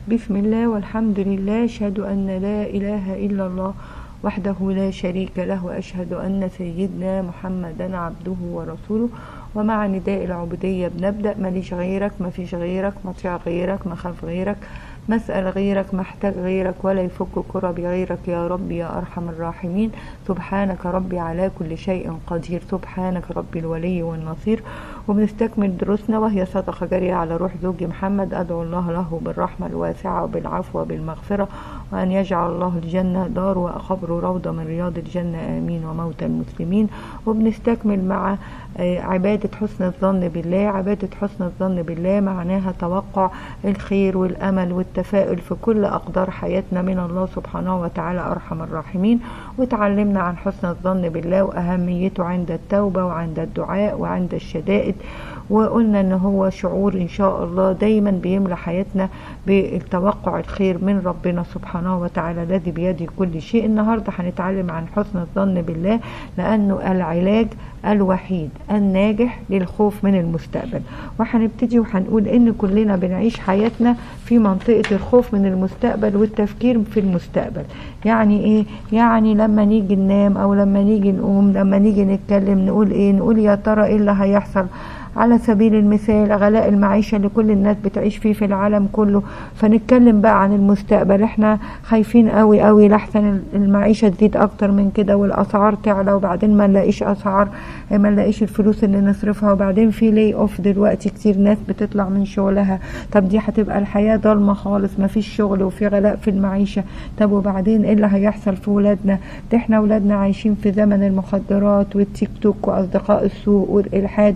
بسم الله والحمد لله أشهد أن لا إله إلا الله وحده لا شريك له وأشهد أن سيدنا محمدا عبده ورسوله ومع نداء العبودية بنبدأ ماليش غيرك ما فيش غيرك مطيع غيرك مخاف غيرك مسأل غيرك محتاج غيرك ولا يفك كربي غيرك يا رب يا أرحم الراحمين سبحانك ربي على كل شيء قدير سبحانك ربي الولي والنصير وبنستكمل دروسنا وهي صدقة جارية على روح زوجي محمد أدعو الله له بالرحمة الواسعة وبالعفو وبالمغفرة وأن يجعل الله الجنة دار وقبره روضة من رياض الجنة آمين وموتى المسلمين وبنستكمل مع عبادة حسن الظن بالله عبادة حسن الظن بالله معناها توقع الخير والأمل والتفاؤل في كل أقدار حياتنا من الله سبحانه وتعالى أرحم الراحمين وتعلمنا عن حسن الظن بالله وأهميته عند التوبة وعند الدعاء وعند الشدائد وقلنا ان هو شعور ان شاء الله دايما بيملى حياتنا بالتوقع الخير من ربنا سبحانه وتعالى الذي بيده كل شيء النهارده هنتعلم عن حسن الظن بالله لانه العلاج الوحيد الناجح للخوف من المستقبل وهنبتدي وهنقول ان كلنا بنعيش حياتنا في منطقة الخوف من المستقبل والتفكير في المستقبل يعني ايه يعني لما نيجي ننام او لما نيجي نقوم لما نيجي نتكلم نقول ايه نقول يا ترى ايه اللي هيحصل على سبيل المثال غلاء المعيشة اللي كل الناس بتعيش فيه في العالم كله فنتكلم بقى عن المستقبل احنا خايفين قوي قوي لحسن المعيشة تزيد اكتر من كده والاسعار تعلى وبعدين ما نلاقيش اسعار ما نلاقيش الفلوس اللي نصرفها وبعدين في لي اوف دلوقتي كتير ناس بتطلع من شغلها طب دي هتبقى الحياة ضلمة خالص ما فيش شغل وفي غلاء في المعيشة طب وبعدين ايه اللي هيحصل في ولادنا ده احنا ولادنا عايشين في زمن المخدرات والتيك توك واصدقاء السوء والالحاد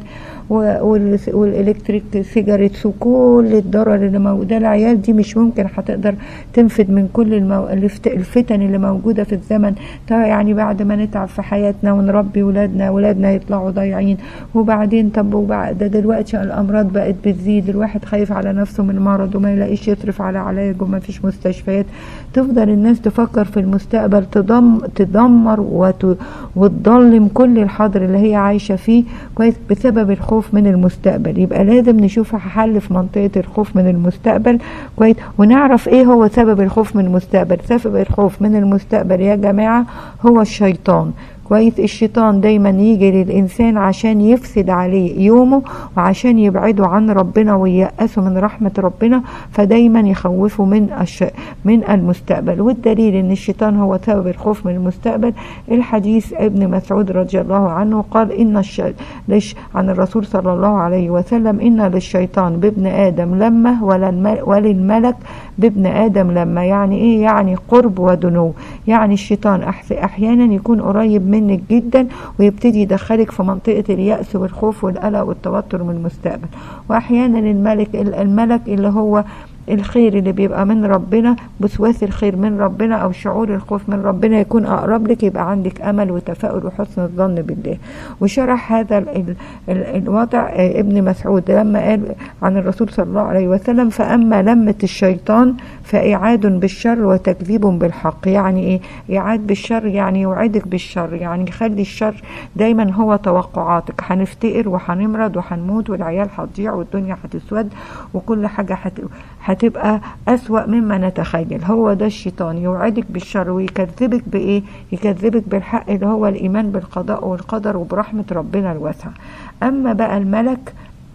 والالكتريك سيجاريتس وكل الضرر اللي موجوده العيال دي مش ممكن هتقدر تنفد من كل المو... الفتن اللي موجوده في الزمن يعني بعد ما نتعب في حياتنا ونربي ولادنا ولادنا يطلعوا ضايعين وبعدين طب وبعد ده دلوقتي الامراض بقت بتزيد الواحد خايف على نفسه من مرض وما يلاقيش يصرف على علاج وما فيش مستشفيات تفضل الناس تفكر في المستقبل تدم... تدمر وت... وتضلم كل الحاضر اللي هي عايشه فيه كويس بسبب الخوف من المستقبل يبقى لازم نشوف حل في منطقة الخوف من المستقبل كويس ونعرف ايه هو سبب الخوف من المستقبل سبب الخوف من المستقبل يا جماعة هو الشيطان كويس الشيطان دايما يجي للإنسان عشان يفسد عليه يومه وعشان يبعده عن ربنا وييأسه من رحمة ربنا فدايما يخوفه من الش... من المستقبل والدليل ان الشيطان هو سبب الخوف من المستقبل الحديث ابن مسعود رضي الله عنه قال ان الش... لش... عن الرسول صلى الله عليه وسلم ان للشيطان بابن ادم لما وللمل... وللملك بابن ادم لما يعني ايه يعني قرب ودنو يعني الشيطان أح... احيانا يكون قريب من منك جدا ويبتدي يدخلك في منطقة اليأس والخوف والقلق والتوتر من المستقبل وأحيانا الملك الملك اللي هو الخير اللي بيبقى من ربنا وسواس الخير من ربنا او شعور الخوف من ربنا يكون اقرب لك يبقى عندك امل وتفاؤل وحسن الظن بالله وشرح هذا ال ال ال الوضع ابن مسعود لما قال عن الرسول صلى الله عليه وسلم فاما لمة الشيطان فاعاد بالشر وتكذيب بالحق يعني ايه اعاد بالشر يعني يوعدك بالشر يعني يخلي الشر دايما هو توقعاتك هنفتقر وهنمرض وهنموت والعيال هتضيع والدنيا هتسود وكل حاجه هت هتبقى أسوأ مما نتخيل هو ده الشيطان يوعدك بالشر ويكذبك بإيه يكذبك بالحق اللي هو الإيمان بالقضاء والقدر وبرحمة ربنا الواسعة أما بقى الملك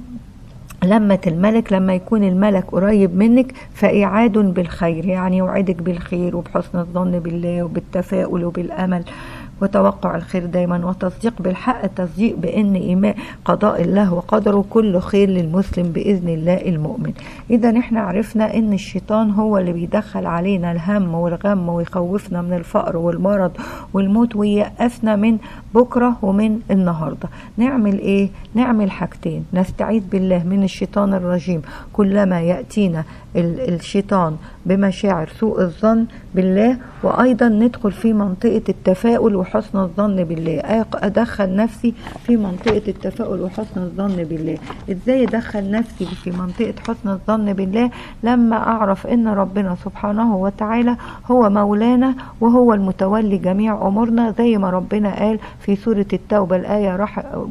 لمة الملك لما يكون الملك قريب منك فإعاد بالخير يعني يوعدك بالخير وبحسن الظن بالله وبالتفاؤل وبالأمل وتوقع الخير دايما وتصديق بالحق التصديق بان ايمان قضاء الله وقدره كله خير للمسلم باذن الله المؤمن اذا احنا عرفنا ان الشيطان هو اللي بيدخل علينا الهم والغم ويخوفنا من الفقر والمرض والموت وييأسنا من بكره ومن النهارده نعمل ايه نعمل حاجتين نستعيذ بالله من الشيطان الرجيم كلما ياتينا الشيطان بمشاعر سوء الظن بالله وايضا ندخل في منطقه التفاؤل وحسن الظن بالله ادخل نفسي في منطقة التفاؤل وحسن الظن بالله ازاي ادخل نفسي في منطقة حسن الظن بالله لما اعرف ان ربنا سبحانه وتعالى هو مولانا وهو المتولي جميع امورنا زي ما ربنا قال في سورة التوبة الآية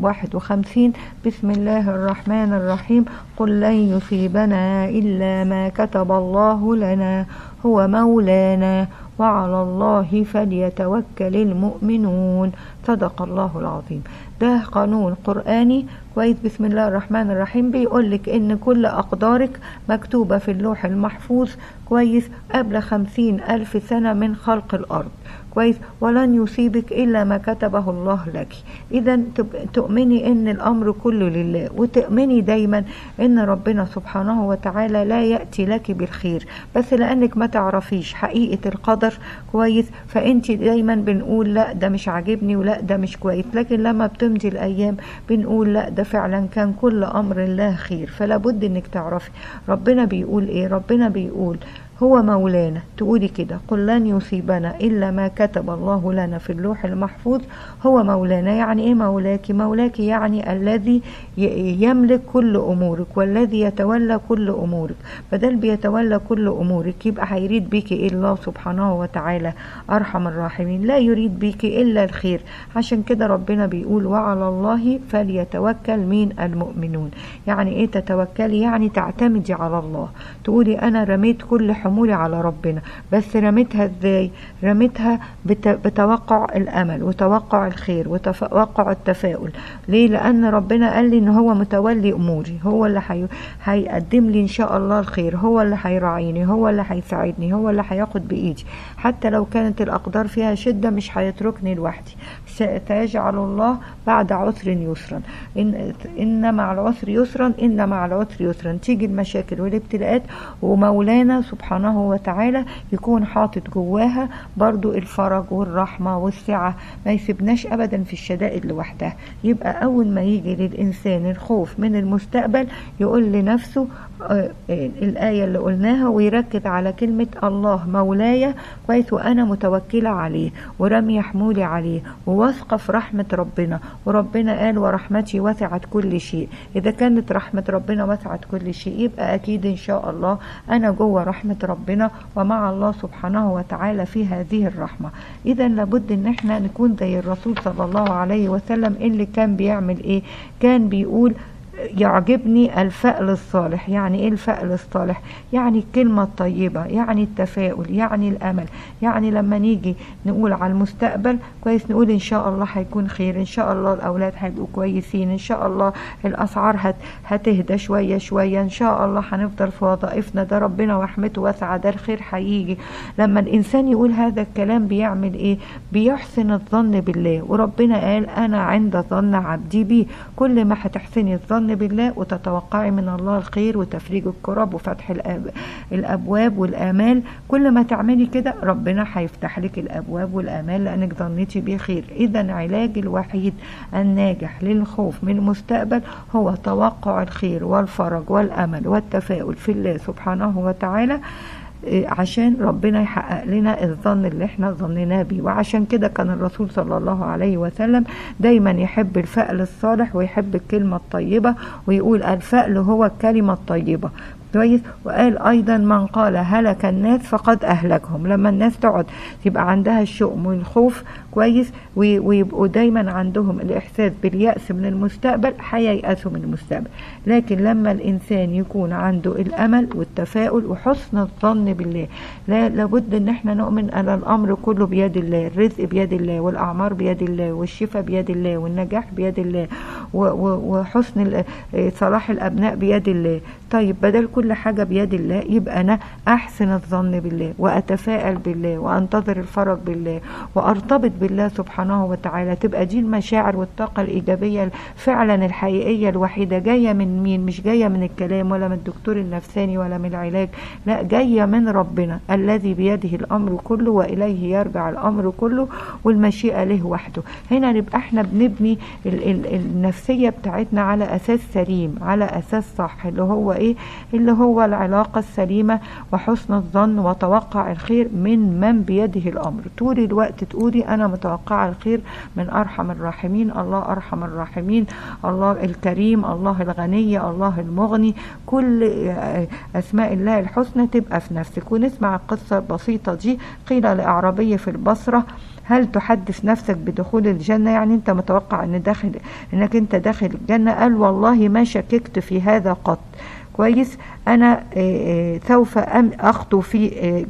51 بسم الله الرحمن الرحيم قل لن يصيبنا إلا ما كتب الله لنا هو مولانا وعلى الله فليتوكل المؤمنون صدق الله العظيم ده قانون قرآني كويس بسم الله الرحمن الرحيم بيقولك ان كل اقدارك مكتوبة في اللوح المحفوظ كويس قبل خمسين الف سنة من خلق الارض كويس ولن يصيبك الا ما كتبه الله لك اذا تؤمني ان الامر كله لله وتؤمني دايما ان ربنا سبحانه وتعالى لا ياتي لك بالخير بس لانك ما تعرفيش حقيقه القدر كويس فانت دايما بنقول لا ده مش عاجبني ولا ده مش كويس لكن لما بتمضي الايام بنقول لا ده فعلا كان كل امر الله خير فلا بد انك تعرفي ربنا بيقول ايه ربنا بيقول هو مولانا تقولي كده قل لن يصيبنا إلا ما كتب الله لنا في اللوح المحفوظ هو مولانا يعني إيه مولاك مولاك يعني الذي يملك كل أمورك والذي يتولى كل أمورك بدل بيتولى كل أمورك يبقى هيريد بك إيه الله سبحانه وتعالى أرحم الراحمين لا يريد بك إلا الخير عشان كده ربنا بيقول وعلى الله فليتوكل مين المؤمنون يعني إيه تتوكلي يعني تعتمدي على الله تقولي أنا رميت كل حمولي حمولي على ربنا بس رميتها ازاي رميتها بتوقع الامل وتوقع الخير وتوقع التفاؤل ليه لان ربنا قال لي ان هو متولي اموري هو اللي حي... هيقدم لي ان شاء الله الخير هو اللي هيراعيني هو اللي هيساعدني هو اللي هياخد بايدي حتى لو كانت الاقدار فيها شده مش هيتركني لوحدي سيجعل الله بعد عسر يسرا إن, إن مع العسر يسرا إن مع العسر يسرا تيجي المشاكل والابتلاءات ومولانا سبحانه وتعالى يكون حاطط جواها برضو الفرج والرحمة والسعة ما يسيبناش أبدا في الشدائد لوحدها يبقى أول ما يجي للإنسان الخوف من المستقبل يقول لنفسه الآية اللي قلناها ويركز على كلمة الله مولاي كويس وأنا متوكلة عليه ورمي حمولي عليه وواثقة في رحمة ربنا وربنا قال ورحمتي وسعت كل شيء إذا كانت رحمة ربنا وسعت كل شيء يبقى أكيد إن شاء الله أنا جوه رحمة ربنا ومع الله سبحانه وتعالى في هذه الرحمة إذا لابد إن احنا نكون زي الرسول صلى الله عليه وسلم اللي كان بيعمل إيه كان بيقول يعجبني الفأل الصالح يعني ايه الفأل الصالح يعني الكلمة الطيبة يعني التفاؤل يعني الأمل يعني لما نيجي نقول على المستقبل كويس نقول إن شاء الله هيكون خير إن شاء الله الأولاد هيبقوا كويسين إن شاء الله الأسعار هت هتهدى شوية شوية إن شاء الله هنفضل في وظائفنا ده ربنا ورحمته واسعة ده الخير هيجي لما الإنسان يقول هذا الكلام بيعمل إيه بيحسن الظن بالله وربنا قال أنا عند ظن عبدي بي كل ما هتحسني الظن بالله وتتوقعي من الله الخير وتفريج الكرب وفتح الأب الابواب والامال كل ما تعملي كده ربنا هيفتح لك الابواب والامال لانك ظنيتي بيه خير اذا العلاج الوحيد الناجح للخوف من المستقبل هو توقع الخير والفرج والامل والتفاؤل في الله سبحانه وتعالى عشان ربنا يحقق لنا الظن اللي احنا ظنيناه بيه وعشان كده كان الرسول صلى الله عليه وسلم دايما يحب الفأل الصالح ويحب الكلمة الطيبة ويقول الفأل هو الكلمة الطيبة كويس وقال ايضا من قال هلك الناس فقد اهلكهم لما الناس تقعد يبقى عندها الشؤم والخوف كويس ويبقوا دايما عندهم الاحساس باليأس من المستقبل هييأسوا من المستقبل لكن لما الانسان يكون عنده الامل والتفاؤل وحسن الظن بالله لا لابد ان احنا نؤمن ان الامر كله بيد الله الرزق بيد الله والاعمار بيد الله والشفاء بيد الله والنجاح بيد الله وحسن صلاح الابناء بيد الله طيب بدل كل حاجة بيد الله يبقى أنا أحسن الظن بالله وأتفائل بالله وأنتظر الفرج بالله وأرتبط بالله سبحانه وتعالى تبقى دي المشاعر والطاقة الإيجابية فعلا الحقيقية الوحيدة جاية من مين مش جاية من الكلام ولا من الدكتور النفساني ولا من العلاج لا جاية من ربنا الذي بيده الأمر كله وإليه يرجع الأمر كله والمشيئة له وحده هنا نبقى احنا بنبني ال ال النفسية بتاعتنا على أساس سليم على أساس صح اللي هو إيه اللي اللي هو العلاقة السليمة وحسن الظن وتوقع الخير من من بيده الأمر طول الوقت تقولي أنا متوقعة الخير من أرحم الراحمين الله أرحم الراحمين الله الكريم الله الغني الله المغني كل أسماء الله الحسنى تبقى في نفسك ونسمع القصة البسيطة دي قيل لأعرابي في البصرة هل تحدث نفسك بدخول الجنة يعني انت متوقع ان داخل انك انت داخل الجنة قال والله ما شككت في هذا قط كويس انا سوف اخطو في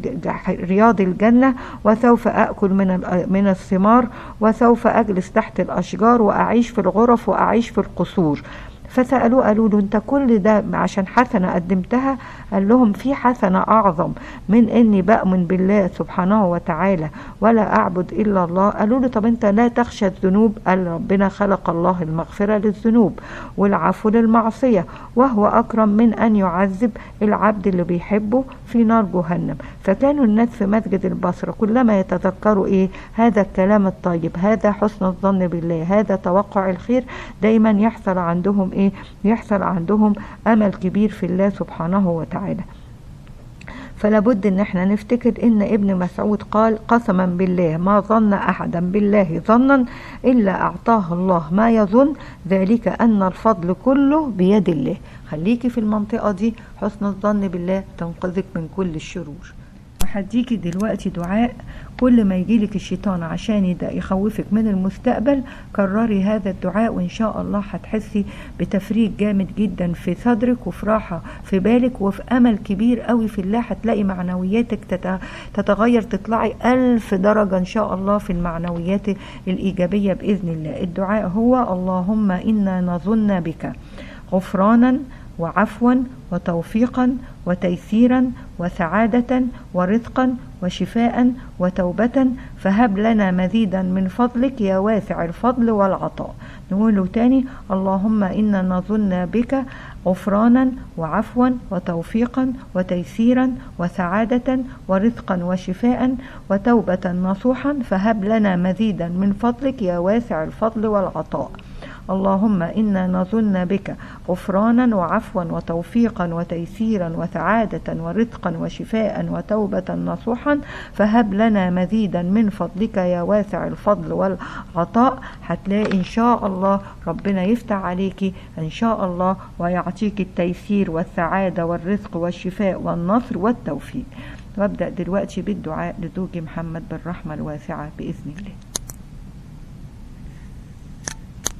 رياض الجنه وسوف اكل من من الثمار وسوف اجلس تحت الاشجار واعيش في الغرف واعيش في القصور فسألوه قالوا له انت كل ده عشان حسنة قدمتها قال لهم في حسنة أعظم من إني بأمن بالله سبحانه وتعالى ولا أعبد إلا الله قالوا له طب أنت لا تخشى الذنوب قال ربنا خلق الله المغفرة للذنوب والعفو للمعصية وهو أكرم من أن يعذب العبد اللي بيحبه في نار جهنم فكانوا الناس في مسجد البصرة كلما يتذكروا إيه هذا الكلام الطيب هذا حسن الظن بالله هذا توقع الخير دايما يحصل عندهم إيه يحصل عندهم أمل كبير في الله سبحانه وتعالى تعالى فلا بد ان احنا نفتكر ان ابن مسعود قال قسما بالله ما ظن احدا بالله ظنا الا اعطاه الله ما يظن ذلك ان الفضل كله بيد الله خليكي في المنطقه دي حسن الظن بالله تنقذك من كل الشرور هديكي دلوقتي دعاء كل ما يجيلك الشيطان عشان يبدأ يخوفك من المستقبل كرري هذا الدعاء وإن شاء الله هتحسي بتفريج جامد جدا في صدرك وفي راحة في بالك وفي أمل كبير قوي في الله هتلاقي معنوياتك تتغير تطلعي ألف درجة إن شاء الله في المعنويات الإيجابية بإذن الله الدعاء هو اللهم إنا نظن بك غفرانا وعفوا وتوفيقا وتيسيرا وسعادة ورزقا وشفاء وتوبة فهب لنا مزيدا من فضلك يا واسع الفضل والعطاء نقوله تاني اللهم إنا نظن بك غفرانا وعفوا وتوفيقا وتيسيرا وسعادة ورزقا وشفاء وتوبة نصوحا فهب لنا مزيدا من فضلك يا واسع الفضل والعطاء اللهم إنا نظن بك غفرانا وعفوا وتوفيقا وتيسيرا وسعادة ورزقا وشفاء وتوبة نصوحا فهب لنا مزيدا من فضلك يا واسع الفضل والعطاء هتلاقي إن شاء الله ربنا يفتح عليكي إن شاء الله ويعطيك التيسير والسعادة والرزق والشفاء والنصر والتوفيق وابدأ دلوقتي بالدعاء لزوجي محمد بالرحمة الواسعة بإذن الله